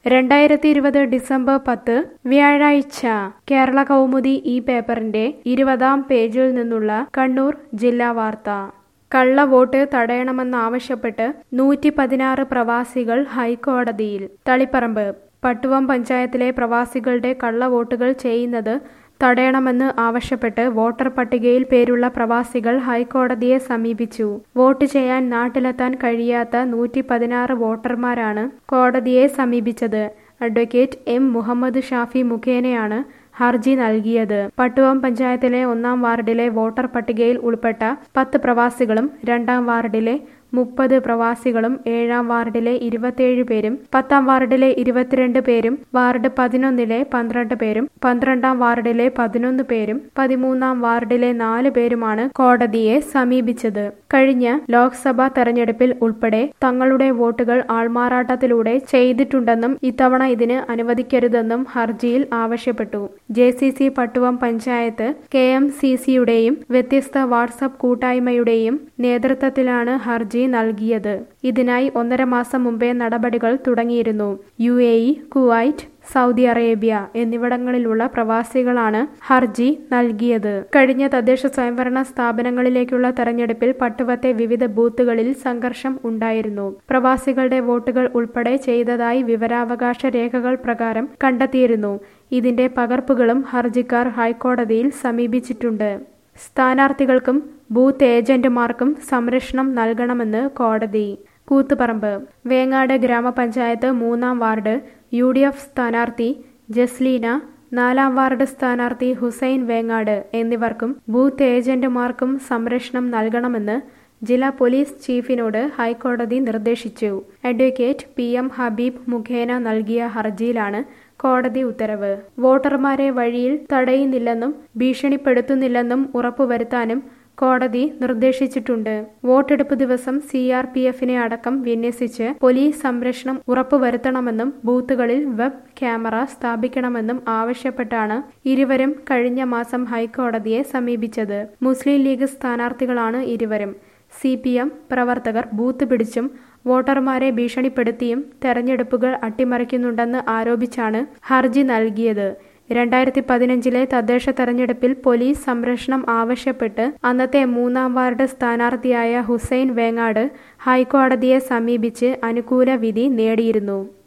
രണ്ടായിരത്തി ഇരുപത് ഡിസംബർ പത്ത് വ്യാഴാഴ്ച കേരള കൗമുദി ഈ പേപ്പറിന്റെ ഇരുപതാം പേജിൽ നിന്നുള്ള കണ്ണൂർ ജില്ലാ വാർത്ത കള്ള വോട്ട് തടയണമെന്നാവശ്യപ്പെട്ട് നൂറ്റി പതിനാറ് പ്രവാസികൾ ഹൈക്കോടതിയിൽ തളിപ്പറമ്പ് പട്ടുവം പഞ്ചായത്തിലെ പ്രവാസികളുടെ കള്ള വോട്ടുകൾ ചെയ്യുന്നത് തടയണമെന്ന് ആവശ്യപ്പെട്ട് വോട്ടർ പട്ടികയിൽ പേരുള്ള പ്രവാസികൾ ഹൈക്കോടതിയെ സമീപിച്ചു വോട്ട് ചെയ്യാൻ നാട്ടിലെത്താൻ കഴിയാത്ത നൂറ്റി പതിനാറ് വോട്ടർമാരാണ് കോടതിയെ സമീപിച്ചത് അഡ്വക്കേറ്റ് എം മുഹമ്മദ് ഷാഫി മുഖേനയാണ് ഹർജി നൽകിയത് പട്ടുവം പഞ്ചായത്തിലെ ഒന്നാം വാർഡിലെ വോട്ടർ പട്ടികയിൽ ഉൾപ്പെട്ട പത്ത് പ്രവാസികളും രണ്ടാം വാർഡിലെ മുപ്പത് പ്രവാസികളും ഏഴാം വാർഡിലെ ഇരുപത്തിയേഴ് പേരും പത്താം വാർഡിലെ ഇരുപത്തിരണ്ട് പേരും വാർഡ് പതിനൊന്നിലെ പന്ത്രണ്ട് പേരും പന്ത്രണ്ടാം വാർഡിലെ പതിനൊന്ന് പേരും പതിമൂന്നാം വാർഡിലെ നാല് പേരുമാണ് കോടതിയെ സമീപിച്ചത് കഴിഞ്ഞ ലോക്സഭാ തെരഞ്ഞെടുപ്പിൽ ഉൾപ്പെടെ തങ്ങളുടെ വോട്ടുകൾ ആൾമാറാട്ടത്തിലൂടെ ചെയ്തിട്ടുണ്ടെന്നും ഇത്തവണ ഇതിന് അനുവദിക്കരുതെന്നും ഹർജിയിൽ ആവശ്യപ്പെട്ടു J C C Pattuvam panchayat K M C സിയുടെയും വ്യത്യസ്ത വാട്സപ്പ് കൂട്ടായ്മയുടെയും നേതൃത്വത്തിലാണ് ഹർജി നൽകിയത് ഇതിനായി ഒന്നര മാസം മുമ്പേ നടപടികൾ തുടങ്ങിയിരുന്നു U A E Kuwait Saudi Arabia എന്നിവിടങ്ങളിലുള്ള പ്രവാസികളാണ് ഹർജി നൽകിയത് കഴിഞ്ഞ തദ്ദേശ സ്വയംഭരണ സ്ഥാപനങ്ങളിലേക്കുള്ള തെരഞ്ഞെടുപ്പിൽ പട്ടുവത്തെ വിവിധ ബൂത്തുകളിൽ സംഘർഷം ഉണ്ടായിരുന്നു പ്രവാസികളുടെ വോട്ടുകൾ ഉൾപ്പെടെ ചെയ്തതായി വിവരാവകാശ രേഖകൾ പ്രകാരം കണ്ടെത്തിയിരുന്നു ഇതിന്റെ പകർപ്പുകളും ഹർജിക്കാർ ഹൈക്കോടതിയിൽ സമീപിച്ചിട്ടുണ്ട് സ്ഥാനാർത്ഥികൾക്കും ബൂത്ത് ഏജന്റുമാർക്കും സംരക്ഷണം നൽകണമെന്ന് കോടതി കൂത്തുപറമ്പ് വേങ്ങാട് ഗ്രാമപഞ്ചായത്ത് മൂന്നാം വാർഡ് യു ഡി എഫ് സ്ഥാനാർത്ഥി ജസ്ലീന നാലാം വാർഡ് സ്ഥാനാർത്ഥി ഹുസൈൻ വേങ്ങാട് എന്നിവർക്കും ബൂത്ത് ഏജന്റുമാർക്കും സംരക്ഷണം നൽകണമെന്ന് ജില്ലാ പോലീസ് ചീഫിനോട് ഹൈക്കോടതി നിർദ്ദേശിച്ചു അഡ്വക്കേറ്റ് പി എം ഹബീബ് മുഖേന നൽകിയ ഹർജിയിലാണ് കോടതി ഉത്തരവ് വോട്ടർമാരെ വഴിയിൽ തടയുന്നില്ലെന്നും ഭീഷണിപ്പെടുത്തുന്നില്ലെന്നും ഉറപ്പുവരുത്താനും കോടതി നിർദ്ദേശിച്ചിട്ടുണ്ട് വോട്ടെടുപ്പ് ദിവസം സി ആർ പി എഫിനെ അടക്കം വിന്യസിച്ച് പോലീസ് സംരക്ഷണം ഉറപ്പുവരുത്തണമെന്നും ബൂത്തുകളിൽ വെബ് ക്യാമറ സ്ഥാപിക്കണമെന്നും ആവശ്യപ്പെട്ടാണ് ഇരുവരും കഴിഞ്ഞ മാസം ഹൈക്കോടതിയെ സമീപിച്ചത് മുസ്ലിം ലീഗ് സ്ഥാനാർത്ഥികളാണ് ഇരുവരും സി പി എം പ്രവർത്തകർ ബൂത്ത് പിടിച്ചും വോട്ടർമാരെ ഭീഷണിപ്പെടുത്തിയും തെരഞ്ഞെടുപ്പുകൾ അട്ടിമറിക്കുന്നുണ്ടെന്ന് ആരോപിച്ചാണ് ഹർജി നൽകിയത് രണ്ടായിരത്തി പതിനഞ്ചിലെ തദ്ദേശ തെരഞ്ഞെടുപ്പിൽ പോലീസ് സംരക്ഷണം ആവശ്യപ്പെട്ട് അന്നത്തെ മൂന്നാം വാർഡ് സ്ഥാനാർത്ഥിയായ ഹുസൈൻ വേങ്ങാട് ഹൈക്കോടതിയെ സമീപിച്ച് അനുകൂല വിധി നേടിയിരുന്നു